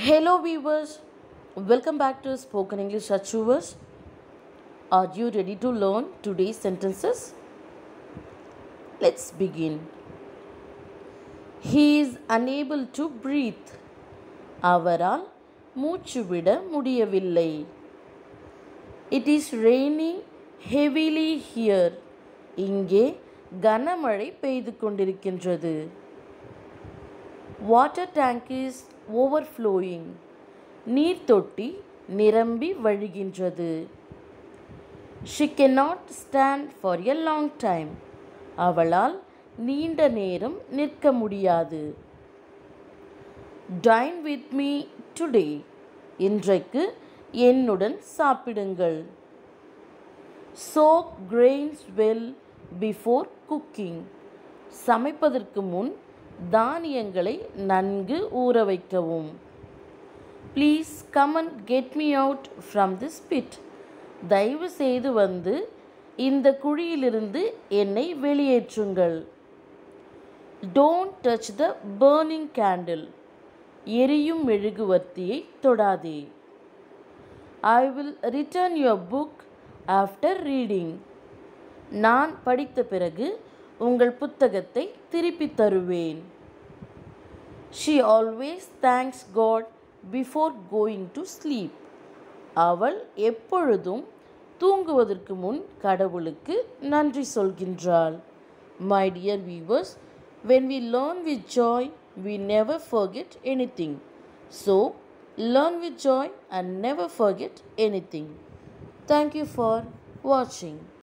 Hello, viewers. Welcome back to Spoken English Achievers. Are you ready to learn today's sentences? Let's begin. He is unable to breathe. அவரால் மூச்சு விட முடியவில்லை it is raining heavily here இங்கே கனமழை பெய்து கொண்டிருக்கின்றது water tank is overflowing நீர் தொட்டி நிரம்பி வழிகின்றது she cannot stand for a long time அவளால் நீண்ட நேரம் நிற்க முடியாது டைன் வித் மீ டுடே இன்றைக்கு என்னுடன் சாப்பிடுங்கள் soak grains well before cooking சமைப்பதற்கு முன் தானியங்களை நன்கு ஊற வைக்கவும் please come and get me out from this pit தயவு செய்து வந்து இந்த குழியிலிருந்து என்னை வெளியேற்றுங்கள் don't touch the burning candle எரியும் மெழுகுவர்த்தியை தொடாதே I will return your book after reading நான் படித்த பிறகு உங்கள் புத்தகத்தை திருப்பித் தருவேன் she always thanks God before going to sleep அவள் எப்பொழுதும் தூங்குவதற்கு முன் கடவுளுக்கு நன்றி சொல்கின்றாள் my dear viewers when we learn with joy we never forget anything. So, learn with joy and never forget anything. Thank you for watching.